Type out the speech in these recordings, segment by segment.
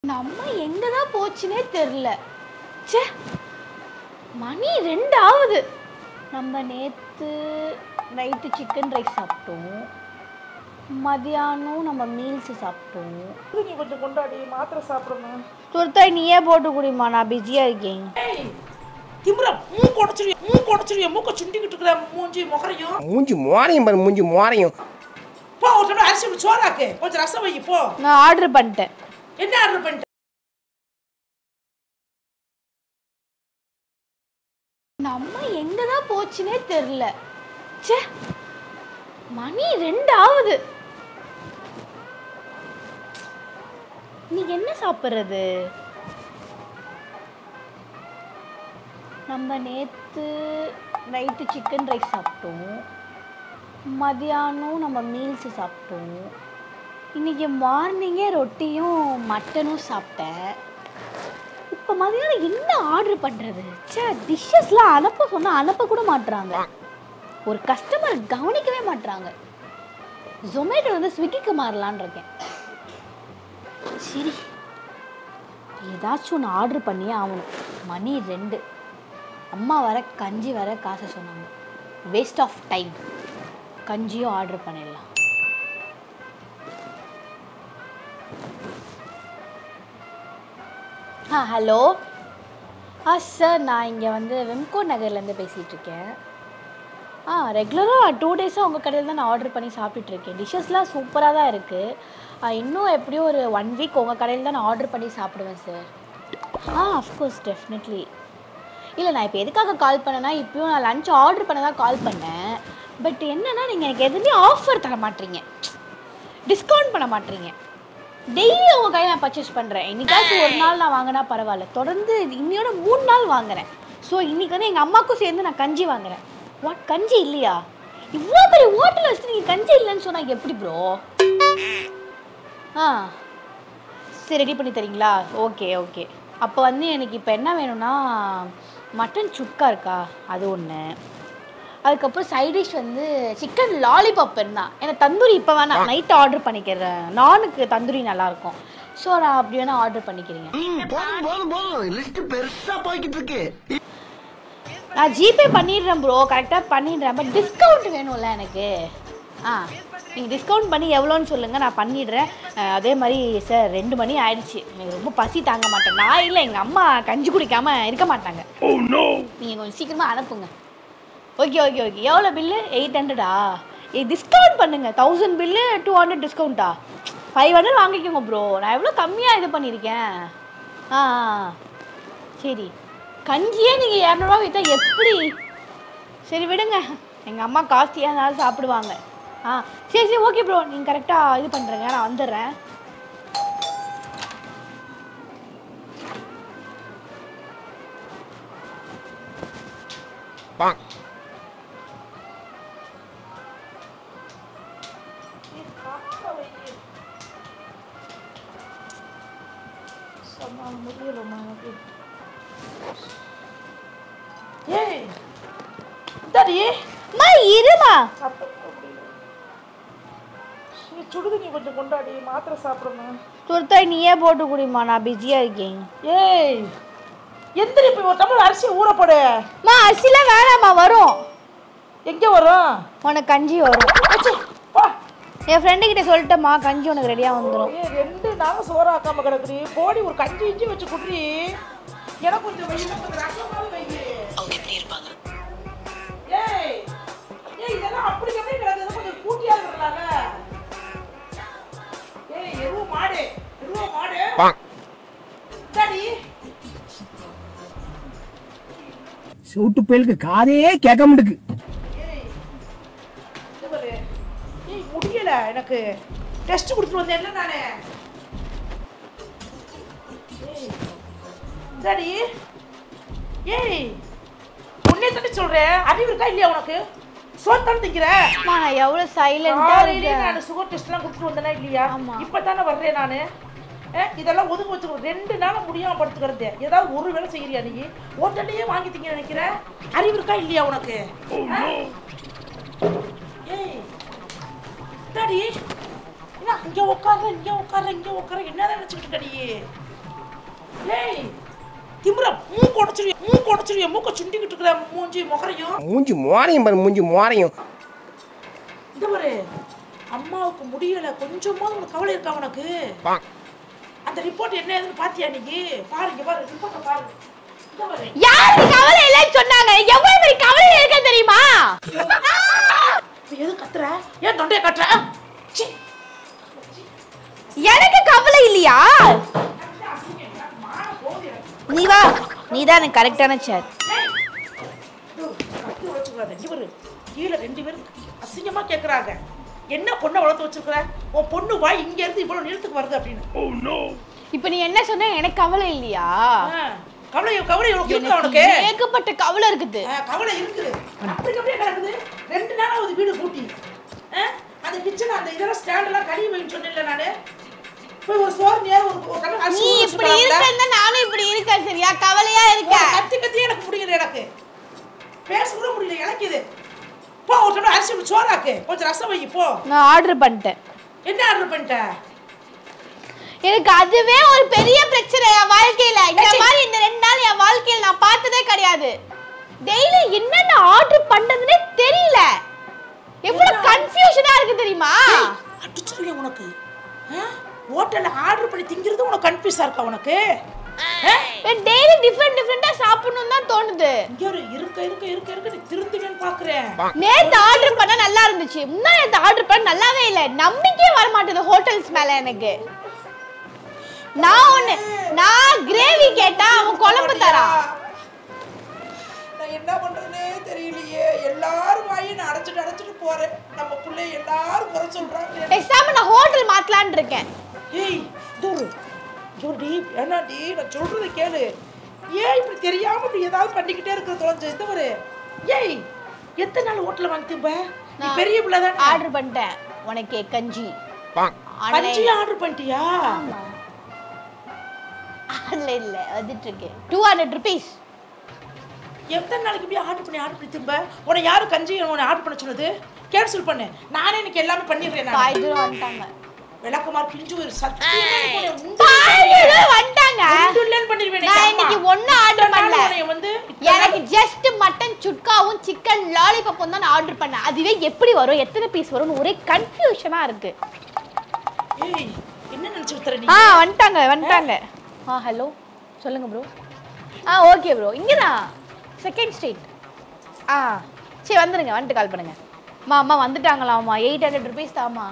நம்ம எங்க தான் போச்சுனே தெரில ச்சே மணி ரெண்டு ஆகுது நம்ம நேற்று நைட்டு சிக்கன் ரைஸ் சாப்பிட்டோம் மதியானம் நம்ம மீல்ஸ் சாப்பிட்டோம் இது நீ கொஞ்சம் கொண்டாடி மாத்திரை சாப்பிடணும் சுருத்தாய் நீயே போட்டு குடிமா நான் பிஸியாக இருக்கேன் ஏய் திமிரா மூக்கு உடச்சிருவிய மூக்கு உடச்சிருவிய மூக்க சுண்டிக்கிட்டு இருக்கிற மூஞ்சி முகரையும் மூஞ்சி மோரையும் பாரு மூஞ்சி மோரையும் போ ஒரு டம்ளர் அரிசி விட்டு சோறாக்கு கொஞ்சம் ரசம் வை போ நான் ஆர்டர் பண்ணிட்டேன் என்ன ஆர்டர் பண்ணிட்ட நம்ம எங்க தான் போச்சுனே தெரில ச்சே மணி ரெண்டு ஆகுது இன்னைக்கு என்ன சாப்பிட்றது நம்ம நேற்று நைட்டு சிக்கன் ரைஸ் சாப்பிட்டோம் மதியானம் நம்ம மீல்ஸ் சாப்பிட்டோம் இன்னைக்கு மார்னிங்கே ரொட்டியும் மட்டனும் சாப்பிட்டேன் இப்போ மதியானம் என்ன ஆர்டர் பண்ணுறது ச்சே டிஷ்ஷஸ்லாம் அனுப்ப சொன்னால் அனுப்ப கூட மாட்றாங்க ஒரு கஸ்டமர் கவனிக்கவே மாட்றாங்க ஜொமேட்டோ வந்து ஸ்விக்கிக்கு மாறலான்னு இருக்கேன் சரி ஏதாச்சும் ஒன்று ஆர்டர் பண்ணியே ஆகணும் மணி ரெண்டு அம்மா வர கஞ்சி வர காசை சொன்னாங்க வேஸ்ட் ஆஃப் டைம் கஞ்சியும் ஆர்டர் பண்ணிடலாம் ஆ ஹலோ ஆ சார் நான் இங்கே வந்து வெம்கோ நகர்லேருந்து பேசிகிட்டு இருக்கேன் ஆ ரெகுலராக டூ டேஸாக உங்கள் கடையில் தான் நான் ஆர்டர் பண்ணி சாப்பிட்டுட்டு இருக்கேன் டிஷ்ஷஸ்லாம் சூப்பராக தான் இருக்குது இன்னும் எப்படியும் ஒரு ஒன் வீக் உங்கள் கடையில் தான் நான் ஆர்டர் பண்ணி சாப்பிடுவேன் சார் ஆ அஃப்கோர்ஸ் டெஃபினெட்லி இல்லை நான் இப்போ எதுக்காக கால் பண்ணேன்னா இப்பயும் நான் லஞ்ச் ஆர்டர் பண்ண தான் கால் பண்ணேன் பட் என்னன்னா நீங்கள் எனக்கு எதுவுமே ஆஃபர் தர மாட்டீங்க டிஸ்கவுண்ட் பண்ண மாட்டீங்க டெய்லி உங்கள் கையில் நான் பர்ச்சேஸ் பண்ணுறேன் என்னைக்காச்சும் ஒரு நாள் நான் வாங்கினா பரவாயில்ல தொடர்ந்து இது இன்னையோட மூணு நாள் வாங்குறேன் ஸோ இன்னைக்கு வந்து எங்கள் அம்மாக்கும் சேர்ந்து நான் கஞ்சி வாங்குறேன் வாட் கஞ்சி இல்லையா இவ்வளோ பெரிய ஹோட்டல் வச்சுட்டு நீங்கள் கஞ்சி இல்லைன்னு சொன்னால் எப்படி ப்ரோ ஆ சரி ரெடி பண்ணி தரீங்களா ஓகே ஓகே அப்போ வந்து எனக்கு இப்போ என்ன வேணும்னா மட்டன் சுக்கா இருக்கா அது ஒன்று அதுக்கப்புறம் சைட் டிஷ் வந்து சிக்கன் லாலிபாப் இருந்தா எனக்கு தந்தூரி இப்போ வேணாம் நைட் ஆர்டர் பண்ணிக்கிறேன் நானுக்கு தந்தூரி நல்லாயிருக்கும் ஸோ நான் அப்படி வேணா ஆர்டர் பண்ணிக்கிறீங்க போதும் போதும் போதும் லிஸ்ட் பெருசா போய்கிட்டு இருக்கு நான் ஜிபே பண்ணிடுறேன் ப்ரோ கரெக்டாக பண்ணிடுறேன் பட் டிஸ்கவுண்ட் வேணும்ல எனக்கு ஆ நீங்கள் டிஸ்கவுண்ட் பண்ணி எவ்வளோன்னு சொல்லுங்கள் நான் பண்ணிடுறேன் அஹ், அதே மாதிரி சார் ரெண்டு மணி ஆயிடுச்சு எனக்கு ரொம்ப பசி தாங்க மாட்டேன் நான் இல்லை எங்கள் அம்மா கஞ்சி குடிக்காமல் இருக்க மாட்டாங்க நீங்கள் கொஞ்சம் சீக்கிரமாக அனுப்புங்க ஓகே ஓகே ஓகே எவ்வளோ பில்லு எயிட் ஹண்ட்ரடா ஏ டிஸ்கவுண்ட் பண்ணுங்கள் தௌசண்ட் பில்லு டூ ஹண்ட்ரட் டிஸ்கவுண்ட்டா ஃபைவ் ஹண்ட்ரட் வாங்கிக்கோங்க ப்ரோ நான் எவ்வளோ கம்மியாக இது பண்ணியிருக்கேன் ஆ ஆ, ஆ. சரி கஞ்சியே நீங்கள் இரநூறுவா விற்றா எப்படி சரி விடுங்க எங்கள் அம்மா காஸ்ட்லியாக இருந்தாலும் சாப்பிடுவாங்க ஆ சரி சரி ஓகே ப்ரோ நீங்கள் கரெக்டாக இது பண்ணுறேங்க நான் வந்துடுறேன் சொன்னா முடியலம்மா எனக்கு ஏய் இந்தாடி அம்மா இருமா சத்தம் போட முடியல. நீ சுடுது நீ கொஞ்சம் கொண்டாடி மாத்திரை சாப்பிடணும் சுருத்தாய் நீயே போட்டு குடிமா நான் பிஸியாக இருக்கேன் ஏய் எந்திரி போய் ஒரு டம்ளர் அரிசி ஊற போடு அம்மா அரிசிலாம் வேணாம்மா வரும் எங்கே வரும் உனக்கு கஞ்சி வரும் அச்சே, போ என் ஃப்ரெண்டு கிட்ட சொல்லிட்டேம்மா கஞ்சி உனக்கு ரெடியாக வந்துடும் ஏய் ரெண்டு நாளும் சோறு ஆக்காம கிடக்குறி போடி ஒரு கஞ்சி இஞ்சி வச்சு குடுறி எனக்கு கொஞ்சம் வெயில கொஞ்சம் ரசமாவது வை அவங்க எப்படி இருப்பாங்க ஏய் ஏய் இதெல்லாம் அப்படி அப்படியே கிடக்குது கொஞ்சம் கூட்டியா இருக்கலாம்ல ஏய் எருவு மாடு எருவு மாடு இந்தாடி சூட்டு பயலுக்கு காதே கேட்க மாட்டுக்கு ஏய் இது பாரு. ஏய் முடியல எனக்கு டெஸ்ட் கொடுத்துட்டு வந்தேன்ல நானு ஏய் இந்தாடி ஏய் உன்னே தட்டி சொல்றேன் அறிவு இருக்கா இல்லையா உனக்கு சோத்தான திங்கிற அம்மா நான் எவ்வளோ சைலண்ட்டாக காலையிலே இருக்கேன் நான் சுகர் டெஸ்ட்லாம் கொடுத்துட்டு வந்தேனா இல்லையா ஆமா. இப்பதானே வர்றேன் நான் இதெல்லாம் ஒதுங்க வச்சுக்கோ ரெண்டு நாள் முடியாம படுத்துக்கிறது ஏதாவது ஒரு வேலை செய்யறியா நீ ஹோட்டல்லையே வாங்கி திங்க நினைக்கிற அறிவு இருக்கா இல்லையா உனக்கு ஆ? ஏய் டாடி என்ன இங்க உட்கார இங்க உட்கார இங்க உட்கார என்னதான் நினைச்சுக்கிட்டு இருக்க நீ ஏய் திமிர மூக்கு உடச்சிருவிய மூக்கு உடச்சிருவிய மூக்க சுண்டிக்கிட்டு இருக்கிற மூஞ்சி முகரையும் மூஞ்சி மோரையும் பாரு மூஞ்சி மோரையும் இந்த பாரு அம்மாவுக்கு முடியல கொஞ்சமா உனக்கு கவலை இருக்கா உனக்கு அந்த ரிப்போர்ட் என்ன ஏதுன்னு பாத்தியா நீ பாருங்க பாரு ரிப்போர்ட்டை பாரு இந்த பாரு யாருக்கு கவலை இல்லைன்னு சொன்னாங்க எவ்வளவு பெரிய கவலை இருக்க தெரியுமா இப்ப எது கத்துற ஏன் தொண்டைய கட்டுற சீ எனக்கு கவலை இல்லையா நீ வா நீ தான் எனக்கு கரெக்டான சேர் கத்தி உடைச்சுக்கூடாது இங்க பாரு கீழே ரெண்டு பேரும் அசிங்கமா கேக்குறாங்க என்ன பொண்ணை வளர்த்து வச்சிருக்கிற உன் பொண்ணு வாய் இங்க இருந்து இவ்வளவு நீளத்துக்கு வருது அப்படின்னு இப்போ நீ என்ன சொன்ன எனக்கு கவலை இல்லையா ஆ, கவலை கவலை இவ்வளவு இருக்கா உனக்கு எனக்கு ஏகப்பட்ட கவலை இருக்குது ஆ, கவலை இருக்குது அப்படி அப்படியே கிடக்குது ரெண்டு நாளாவது வீடு கூட்டி ஆ, அந்த கிச்சன் அந்த இதெல்லாம் ஸ்டாண்ட் எல்லாம் கழுவி வைன்னு சொன்னேன்ல நானு போய் ஒரு சோறு நேரம் ஒரு ஒரு கண்ணு அரிசி நீ ஊற இப்படி வச்சுக்கலாம்ல? இருக்கா நானும் இப்படி இருக்கேன் சரியா கவலையா இருக்க உனக்கு கத்தி கத்தி எனக்கு முடியல எனக்கு பேச கூட முடியல எனக்கு இது போ ஒரு டம்ளர் அரிசி ஊத்தி சோறாக்கு கொஞ்சம் ரசம் வை போ நான் ஆர்டர் பண்ணிட்டேன் என்ன ஆர்டர் பண்ணிட்ட எனக்கு அதுவே ஒரு பெரிய பிரச்சனை என் வாழ்க்கையில இந்த மாதிரி இந்த ரெண்டு நாள் என் வாழ்க்கையில நான் பார்த்ததே கிடையாது டெய்லி என்னென்ன ஆர்டர் பண்றதுனே தெரியல எவ்வளவு கன்ஃபியூஷனா இருக்கு தெரியுமா அடிச்சிருக்கேன் உனக்கு ஹோட்டல்ல ஆர்டர் பண்ணி திங்கிறது உனக்கு கன்ஃபியூஸா இருக்கா உனக்கு ஆ? டெய்லி டிஃப்ரெண்ட் டிஃப்ரெண்டா சாப்பிடணும் தான் தோணுது இங்க ஒரு இருக்க இருக்க இருக்க இருக்க நீ திருந்துவேன்னு பாக்குறேன் நேத்து ஆர்டர் பண்ண நல்லா இருந்துச்சு முன்னா நேத்து ஆர்டர் பண்ண நல்லாவே இல்ல நம்பிக்கையே வர மாட்டேது ஹோட்டல்ஸ் மேல எனக்கு நான் ஒண்ணு நான் கிரேவி கேட்டா அவன் குழம்பு தரான் நான் என்ன பண்றதுனே தெரியலையே எல்லாரும் வாயை நான் அடைச்சிட்டு அடைச்சிட்டு போறேன் நம்ம பிள்ளை எல்லாரும் குறை சொல்றாங்க பேசாம நான் ஹோட்டல் மாத்தலாம்னு இருக்கேன் ஏய் தூரு தூருடி வேணாடி நான் சொல்றதை கேளு ஏன் இப்படி தெரியாம இப்படி ஏதாவது பண்ணிக்கிட்டே இருக்கிற தொலைஞ்சு இந்த ஒரு ஏய் எத்தனை நாள் ஹோட்டல்ல வாங்கி திம்ப நீ நான் பெரிய பிள்ளை தான் ஆர்டர் பண்ணிட்டேன் உனக்கு கஞ்சி கஞ்சி ஆர்டர் பண்ணிட்டியா ஆன்லைன்ல வந்துட்டு இருக்கு டூ ஹண்ட்ரட் ருபீஸ் எத்தனை நாளைக்கு போய் ஆர்டர் பண்ணி ஆர்டர் பண்ணி திம்ப உன்னை யாரு கஞ்சி உன்னை ஆர்டர் பண்ண சொன்னது கேன்சல் பண்ணு நானே இன்னைக்கு எல்லாமே பண்ணிடுறேன் நான் பாய் தூரம் வந்துட்டாங்க விளக்குமார் பிஞ்சு ஒரு சத்தியமா எனக்கு உன்னை உண்டு பாய் தூரம் வந்துட்டாங்க உண்டுல்லேன்னு பண்ணிடுவேன் நான் இன்னைக்கு இன்னைக்கு அம்மா. ஒன்னும் ஆர்டர் இத்தனை நாள் பண்ணல உன்னைய வந்து இத்தனை எனக்கு நாள் ஜஸ்ட் மட்டன் சுட்காவும் சிக்கன் லாலிபப்பும் தான் நான் ஆர்டர் பண்ணேன் அதுவே எப்படி வரும் எத்தனை பீஸ் வரும்னு ஒரே கன்ஃபியூஷனா இருக்கு ஏய் என்ன நினைச்சு தர நீ ஆ வந்துட்டாங்க வந்துட்டாங்க ஆ ஹலோ சொல்லுங்க ப்ரோ ஆ ஓகே ப்ரோ இங்கே தான் செகண்ட் ஸ்ட்ரீட் ஆ சரி வந்துருங்க வந்துட்டு கால் பண்ணுங்க அம்மா அம்மா வந்துட்டாங்களாம்மா எயிட் ஹண்ட்ரட் ருபீஸ் தாம்மா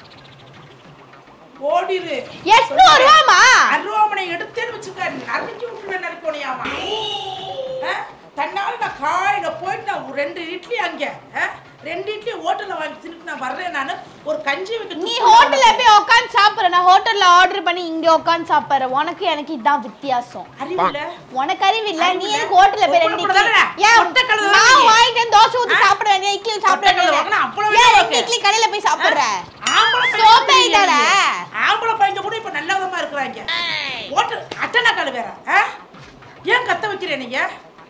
ஓடிரு எட்நூறு ரூபாமா அருவாமனை எடுத்தேன்னு வச்சுக்க நறுக்கி விட்டுருவேன் நறுக்கோனியாமா தன்னால நான் காயில போயிட்டு நான் ஒரு ரெண்டு இட்லி அங்க ஆ? ரெண்டு இட்லி ஹோட்டல்ல வாங்கி தின்னுட்டு நான் வர்றேன் நானு ஒரு கஞ்சி வைக்க நீ துப்பு ஹோட்டல்ல இல்லாம. போய் உட்காந்து சாப்பிட்ற நான் ஹோட்டல்ல ஆர்டர் பண்ணி இங்க உட்காந்து சாப்பிட்றேன் உனக்கு எனக்கு இதான் வித்தியாசம் அறிவு இல்ல உனக்கு அறிவு இல்ல நீ அறிவு இல்ல. எதுக்கு ஹோட்டல்ல போய் ரெண்டு உப்புட இட்லி தானே? ஏன் கொட்டை கழுதை நான் தானே நீ? வாங்கிட்டு வந்து தோசை ஊத்தி ஆ? சாப்பிட வேண்டிய இட்லி கொட்டை சாப்பிட கழுதை வேண்டிய வாங்கினா அவ்வளவு ஏன் வேலை ரெண்டு உனக்கு? இட்லி கடையில போய் சாப்பிடுற ஆம்பளை பையன் சோப்பே கூட இல்லையா இல்லடா. நீ? ஆம்பளை பையன் கூட இப்ப நல்ல விதமா இருக்கிறாங்க ஹோட்டல் அட்டனா கால் வேற ஆ? ஏன் கத்த வைக்கிறேன் நீங்க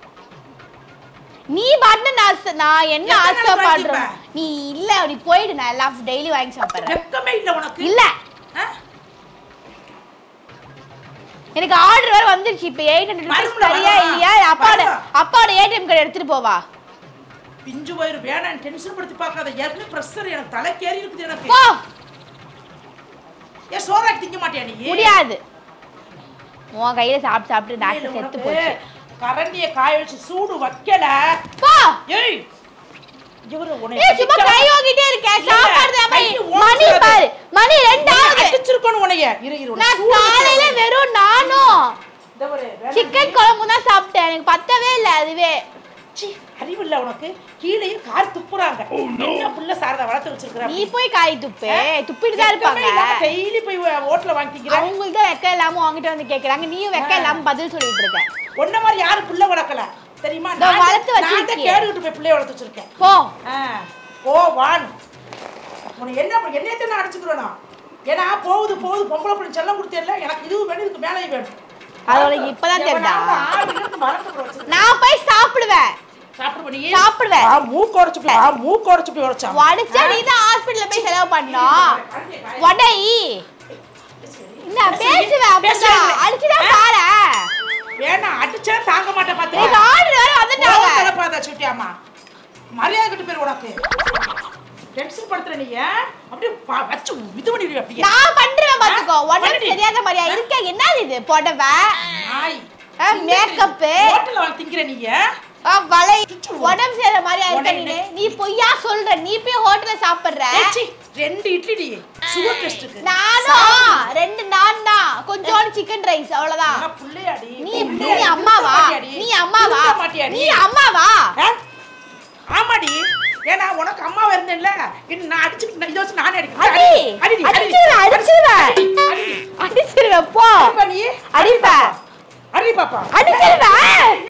நீ பாட்டு நான் ச- நான் என்ன எத்தனை நாள் ஆசைப்படுறேன் வாங்கிப்ப? நீ இல்ல நீ போயிடு நான் எல்லாம் டெய்லி வாங்கி சாப்பிடுறேன் வெக்கமே இல்ல உனக்கு இல்ல ஆ? எனக்கு ஆர்டர் வேற வந்துருச்சு இப்போ எயிட் ஹண்ட்ரட் ருபீஸ் வரும்ல, சரியா வருமா? இல்லையா அப்பாவோட வருமா? அப்பாவோட ஏடிஎம் கார்டு எடுத்துட்டு போவா பிஞ்சு வயிறு வேணாம் டென்ஷன் படுத்தி பார்க்காத ஏற்கனவே ப்ரெஷர் எனக்கு தலைக்கேறி இருக்குது எனக்கு போ ஏன் சோறாக்கி திங்க மாட்டியா நீ முடியாது உன் கையில சாப்பிட்டு சாப்பிட்டு இல்ல, டாக்டர் செத்து உனக்கு போச்சு கரண்டிய காய வச்சு சூடு வைக்கல போ ஏய் இவரு உன்னை ஏய் சும்மா அடிக்க- கை ஓங்கிட்டே இருக்க இல்ல, சாப்பாடு தான் கை மணி ஓங்காது. பாரு மணி ரெண்டு உன்னை ஆகுது அடிச்சிருக்கணும் உன்னைய இரு இரு உன்னை நான் சூடு காலையில வைக்கல. வெறும் நானும் இந்த பாரு, வேணாம். சிக்கன் குழம்பு தான் சாப்பிட்டேன் எனக்கு பத்தவே இல்லை அதுவே சீ, அறிவில்ல உனக்கு கீழேயே கார் துப்புறாங்க என்ன புள்ள சாரதா வளர்த்து வச்சிருக்கிற நீ போய் காய் துப்பு துப்பிட்டு தான் இருப்பாங்க டெய்லி போய் ஹோட்டல்ல வாங்கி திங்கிற அவங்களுக்கு தான் வெக்க இல்லாம உங்ககிட்ட வந்து கேக்குறாங்க நீயும் வெக்க இல்லாம பதில் சொல்லிட்டு இருக்க உன்ன மாதிரி யாரும் புள்ள வளர்க்கல தெரியுமா இதோ நான் வளர்த்து தான்- நான் தான் வச்சிருக்கியே. கேடுகிட்டு போய் பிள்ளைய வளர்த்து வச்சிருக்கேன் போ ஆ, ஓ வான் உனக்கு என்ன என்னத்தை நான் அடிச்சுக்கிறேன் நான் ஏன்னா போகுது போகுது பொம்பளை பிள்ளை செல்லம் கொடுத்தேன்ல எனக்கு இதுவும் வேணும் இதுக்கு மேலேயும் வேணும் அது உனக்கு இப்பதான் தெரியுதா? எவனாவது ஆள் இருந்து மரத்தை கூட வச்சிருக்கேன். நான் போய் சாப்பிடுவேன் சாப்பிடு பண்ணி சாப்பிடுவேன். ஆ மூக்கு உடைச்சு போய் ஆ மூக்கு உடைச்சு போய் உடைச்சா உடச்சா நீ தான் ஹாஸ்பிட்டல்ல போய் செலவு பண்ணோம் உடை என்ன பேசுவேன் அப்படிதான் அடிச்சுதான் பாரு நான் அடிச்சா தாங்க மாட்டேன் எங்க பாத்து ஆர்டர் வேற வந்துட்டாங்க கிளப்பாத சுட்டியாமா மரியாதை கிட்ட பேர் உனக்கு டென்ஷன் படுத்துற நீ ஏன்? அப்படியே ப- வச்சு இது பண்ணிடுவே அப்படியே நான் பண்றேன் பாத்துக்கோ உடனே பண்ணு. தெரியாத மாதிரியா இருக்க என்னது இது புடவை நாய் ஆ, makeup. ஹோட்டல்ல வந்து திங்கிற நீ ஏன்? ஆ, வலை சுச்சு. உடம்பு செய்யற மாதிரியா இருக்க உடனே. நீ நீ பொய்யா சொல்ற நீ போய் ஹோட்டல்ல சாப்பிடுற ஏய், சீ, ரெண்டு இட்லி டி சுகர் டெஸ்ட்டுக்கு நானும் ரெண்டு நான் தான் கொஞ்சோண்டு சிக்கன் ரைஸ் அவ்வளவுதான் ஆனா புள்ளையாடி நீ நீ அம்மாவா நீ அம்மாவா இருக்க மாட்டியாடி? நீ அம்மாவா ஆ? ஆமாடி ஏன்னா உனக்கு அம்மாவா இருந்தேன்ல இன்னும் நான் அடிச்சு நான் இதை வச்சு நானே அடிக்கிறேன் அடி அடிடி அடிச்சிருவேன் அடிச்சிருவேன் அடிடி அடிச்சிருவேன் போ அடிப்பா நீ அடிப்பேன் அடி பாப்பா அடிச்சிருவேன்